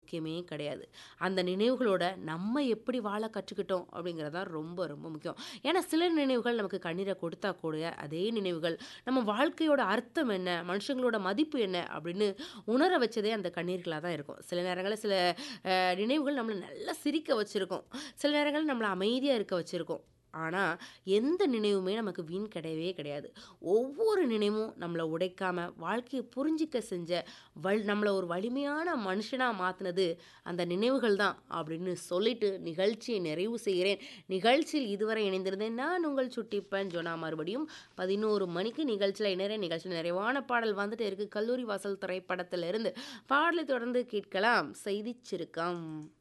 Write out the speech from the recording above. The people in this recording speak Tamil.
முக்கியமே கிடையாது அந்த நினைவுகளோட நம்ம எப்படி வாழ கற்றுக்கிட்டோம் அப்படிங்கிறது தான் ரொம்ப ரொம்ப முக்கியம் ஏன்னா சில நினைவுகள் நமக்கு கண்ணீரை கொடுத்தா கூட அதே நினைவுகள் நம்ம வாழ்க்கையோட அர்த்தம் என்ன மனுஷங்களோட மதிப்பு என்ன அப்படின்னு உணர வச்சதே அந்த கண்ணீர்களாக தான் இருக்கும் சில நேரங்களில் சில அஹ், நினைவுகள் நம்மளை நல்லா சிரிக்க வச்சுருக்கோம் சில நேரங்களில் நம்மளை அமைதியாக இருக்க வச்சுருக்கோம் ஆனால் எந்த நினைவுமே நமக்கு வீண் கிடையவே கிடையாது ஒவ்வொரு நினைவும் நம்மளை உடைக்காம வாழ்க்கையை புரிஞ்சிக்க செஞ்ச வல் நம்மளை ஒரு வலிமையான மனுஷனாக மாற்றினது அந்த நினைவுகள் தான் அப்படின்னு சொல்லிட்டு நிகழ்ச்சியை நிறைவு செய்கிறேன் நிகழ்ச்சியில் இதுவரை இணைந்திருந்தேன் நான் உங்கள் சுட்டிப்பன் ஜோனா மறுபடியும் பதினோரு மணிக்கு நிகழ்ச்சியில் இணைறேன் நிகழ்ச்சியில் நிறைவான பாடல் வந்துட்டு இருக்கு கல்லூரி வாசல் திரைப்படத்திலிருந்து பாடலை தொடர்ந்து கேட்கலாம் செய்திச் சுருக்கம்